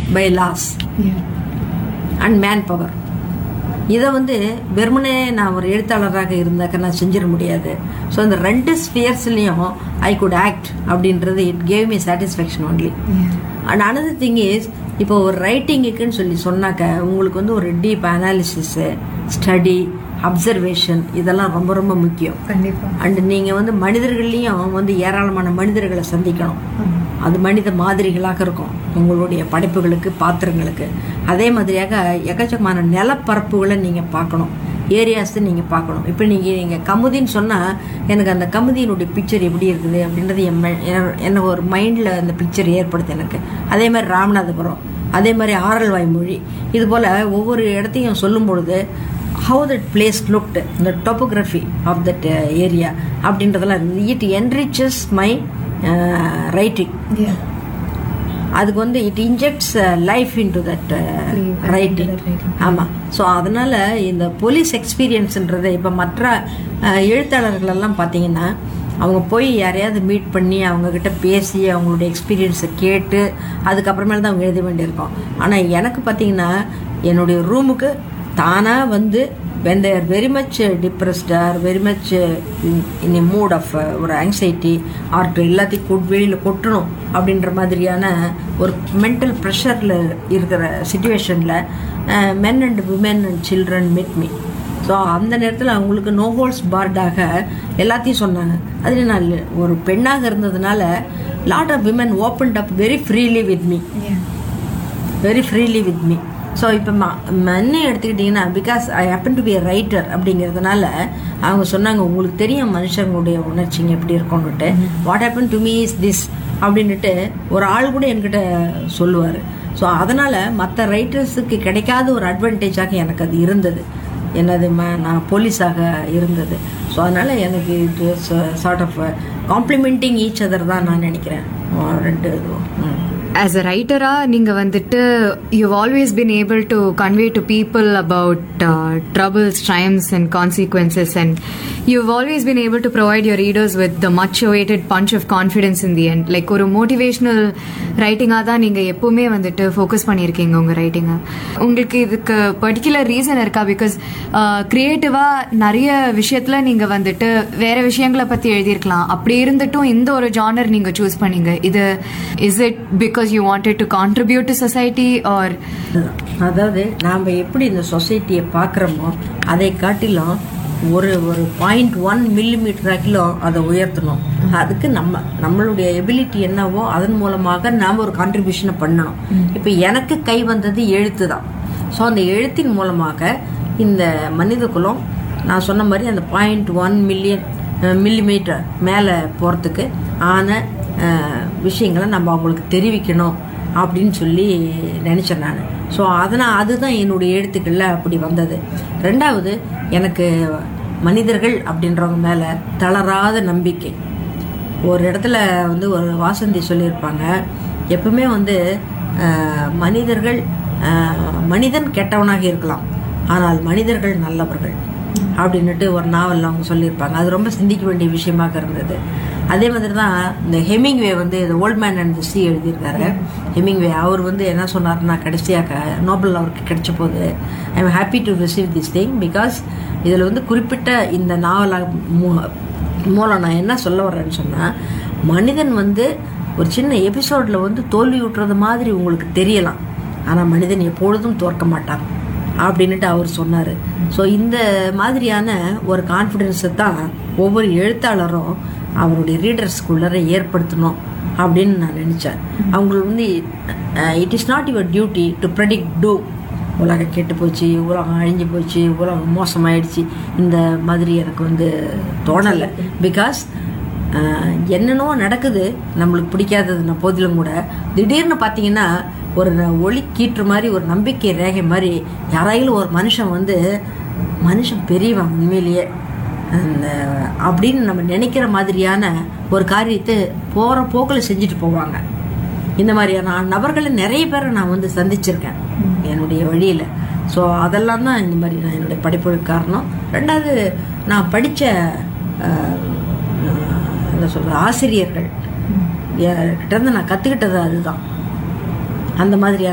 By loss Yeah. And man power இதை வந்து வெறுமனே நான் ஒரு எழுத்தாளராக இருந்தாக்க நான் செஞ்சிட முடியாது ஸோ இந்த ரெண்டு ஸ்பியர்ஸ்லையும் ஐ குட் ஆக்ட் அப்படின்றது it gave me satisfaction only Yeah. And another thing is இப்போ ஒரு ரைட்டிங்குக்குன்னு சொல்லி சொன்னாக்க உங்களுக்கு வந்து ஒரு டீப் அனாலிசிஸு ஸ்டடி அப்சர்வேஷன் இதெல்லாம் ரொம்ப ரொம்ப முக்கியம் கண்டிப்பா அண்ட் நீங்கள் வந்து மனிதர்கள்லையும் வந்து ஏராளமான மனிதர்களை சந்திக்கணும் ஆமா. அது மனித மாதிரிகளாக இருக்கும் உங்களுடைய படைப்புகளுக்கு பாத்திரங்களுக்கு அதே மாதிரியாக எக்கச்சக்கமான நிலப்பரப்புகளை நீங்கள் பார்க்கணும் ஏரியாஸ் நீங்கள் பார்க்கணும் இப்போ நீங்கள் நீங்கள் கமுதின்னு சொன்னால் எனக்கு அந்த கமுதியினுடைய பிக்சர் எப்படி இருக்குது அப்படின்றது என் மை- என்- எனக்கு ஒரு மைண்டில் அந்த பிக்சர் ஏற்படுது எனக்கு அதே மாதிரி ராமநாதபுரம் அதே மாதிரி ஆரல்வாய் மொழி இது போல் ஒவ்வொரு இடத்தையும் சொல்லும் பொழுது ஹவு தட் பிளேஸ் லுக்டு இந்த டொப்போகிராஃபி ஆஃப் தட் ஏரியா அப்படின்றதெல்லாம் இருக்குது it enriches my writing Yeah. அதுக்கு வந்து it injects life into that Into writing that writing. ஆமாம் ஸோ அதனால இந்த போலீஸ் எக்ஸ்பீரியன்ஸ்ன்றது இப்போ மற்ற அஹ், எழுத்தாளர்கள் எல்லாம் பார்த்தீங்கன்னா அவங்க போய் யாரையாவது மீட் பண்ணி அவங்க கிட்ட பேசி அவங்களுடைய எக்ஸ்பீரியன்ஸை கேட்டு அதுக்கப்புறமேல தான் அவங்க எழுத வேண்டியிருக்கும் ஆனால் எனக்கு பார்த்தீங்கன்னா என்னுடைய ரூமுக்கு தானாக வந்து when they are very much uh, depressed or very much uh, in, in a mood of uh, ஒரு ஆங்ஸைட்டி ஆர் எல்லாத்தையும் கொட் வெளியில் கொட்டணும் அப்படின்ற மாதிரியான ஒரு மென்டல் ப்ரெஷரில் இருக்கிற சுச்சுவேஷனில் men and women and children meet me so அந்த நேரத்தில் அவங்களுக்கு நோ ஹோல்ஸ் பார்டாக எல்லாத்தையும் சொன்னாங்க அதில் நான் ஒரு பெண்ணாக இருந்ததுனால lot of women opened up very freely with me Yeah. Very freely with me so இப்போ மண்ணை எடுத்துக்கிட்டிங்கன்னா because I happen to be a writer அப்படிங்கிறதுனால அவங்க சொன்னாங்க உங்களுக்கு தெரியும் மனுஷங்களுடைய உணர்ச்சிங்க எப்படி இருக்கும்னுட்டு what happen to me is this அப்படின்னுட்டு ஒரு ஆள் கூட என்கிட்ட சொல்லுவார் ஸோ அதனால் மற்ற ரைட்டர்ஸுக்கு கிடைக்காத ஒரு அட்வான்டேஜாக எனக்கு அது இருந்தது என்னது ம- நான் போலீஸாக இருந்தது ஸோ அதனால் எனக்கு it sort of complementing each other தான் நான் நினைக்கிறேன் ரெண்டு இதுவும் ம் ஆஸ் அ ரைட்டரா நீங்க வந்துட்டு you always been able to convey to people about troubles times and consequences and you always been able to provide your readers with the much awaited punch of confidence in the end like ஒரு motivational ரைட்டிங்காக தான் நீங்க எப்பவுமே வந்துட்டு focus பண்ணியிருக்கீங்க உங்க ரைட்டிங்கை உங்களுக்கு இதுக்கு பர்டிகுலர் ரீசன் இருக்கா பிகாஸ் கிரியேட்டிவா நிறைய விஷயத்துல நீங்க வந்துட்டு வேற விஷயங்களை பத்தி எழுதியிருக்கலாம் அப்படி இருந்துட்டும் இந்த ஒரு ஜானர் நீங்க சூஸ் பண்ணீங்க இது is it because you wanted to contribute to society or அதாவது நாம் எப்படி இந்த சொசைட்டியை பார்க்குறோமோ அதை காட்டிலும் ஒரு ஒரு பாயிண்ட் ஒன் மில்லிமீட்டராக்கிலும் அதை உயர்த்தணும் அதுக்கு நம்ம நம்மளுடைய எபிலிட்டி என்னவோ அதன் மூலமாக நாம் ஒரு கான்ட்ரிபியூஷனை பண்ணணும் இப்போ எனக்கு கை வந்தது எழுத்து தான் ஸோ அந்த எழுத்தின் மூலமாக இந்த மனித குலம் நான் சொன்ன மாதிரி அந்த பாயிண்ட் ஒன் மில்லியன் மில்லிமீட்டர் மேலே போகிறதுக்கு ஆன அஹ், விஷயங்களை நம்ம அவங்களுக்கு தெரிவிக்கணும் அப்படின்னு சொல்லி நினச்சேன் நான் ஸோ அதனால் அதுதான் என்னுடைய எழுத்துக்களில் அப்படி வந்தது ரெண்டாவது எனக்கு மனிதர்கள் அப்படின்றவங்க மேலே தளராத நம்பிக்கை ஒரு இடத்துல வந்து ஒரு வாசந்தி சொல்லியிருப்பாங்க எப்பவுமே வந்து அஹ், மனிதர்கள் அஹ், மனிதன் கெட்டவனாக இருக்கலாம் ஆனால் மனிதர்கள் நல்லவர்கள் அப்படின்னுட்டு ஒரு நாவலில் அவங்க சொல்லியிருப்பாங்க அது ரொம்ப சிந்திக்க வேண்டிய விஷயமாக இருந்தது அதே மாதிரி தான் இந்த ஹெமிங்வே வந்து இந்த ஓல்ட் மேன் அண்ட் சி எழுதியிருக்காரு ஹெமிங்வே அவர் வந்து என்ன சொன்னார்னா கடைசியாக நோபல் அவருக்கு கிடைச்ச போது I am happy to receive this thing because இதில் வந்து குறிப்பிட்ட இந்த நாவலாக மூ- மூலம் நான் என்ன சொல்ல வரேன்னு சொன்னால் மனிதன் வந்து ஒரு சின்ன எபிசோடில் வந்து தோல்வி விட்டுறது மாதிரி உங்களுக்கு தெரியலாம் ஆனால் மனிதன் எப்பொழுதும் தோற்க மாட்டான் அப்படின்னுட்டு அவர் சொன்னார் ஸோ இந்த மாதிரியான ஒரு கான்ஃபிடென்ஸை தான் ஒவ்வொரு எழுத்தாளரும் அவருடைய ரீடர்ஸ்குள்ளர ஏற்படுத்தணும் அப்படின்னு நான் நினச்சேன் அவங்களுக்கு வந்து it is not your duty to predict to உலகம் கெட்டு போச்சு உலகம் அழிஞ்சு போச்சு உலகம் மோசமாயிடுச்சு இந்த மாதிரி எனக்கு வந்து தோணலை பிகாஸ் என்னென்னவோ நடக்குது நம்மளுக்கு பிடிக்காததுன போதிலும் கூட திடீர்னு பார்த்தீங்கன்னா ஒரு ஒளி கீற்று மாதிரி ஒரு நம்பிக்கை ரேகை மாதிரி யாராயிலும் ஒரு மனுஷன் வந்து மனுஷன் பெரியவன் உண்மையிலேயே அந்த அப்படின்னு நம்ம நினைக்கிற மாதிரியான ஒரு காரியத்தை போகிற போக்கில் செஞ்சுட்டு போவாங்க இந்த மாதிரியான நபர்களை நிறைய பேரை நான் வந்து சந்திச்சிருக்கேன் என்னுடைய வழியில் ஸோ அதெல்லாம் தான் இந்த மாதிரி நான் என்னுடைய படிப்புக்கு காரணம் ரெண்டாவது நான் படித்த என்ன சொல்கிறது ஆசிரியர்கள் கிட்ட இருந்து நான் கற்றுக்கிட்டது அதுதான் அந்த மாதிரியான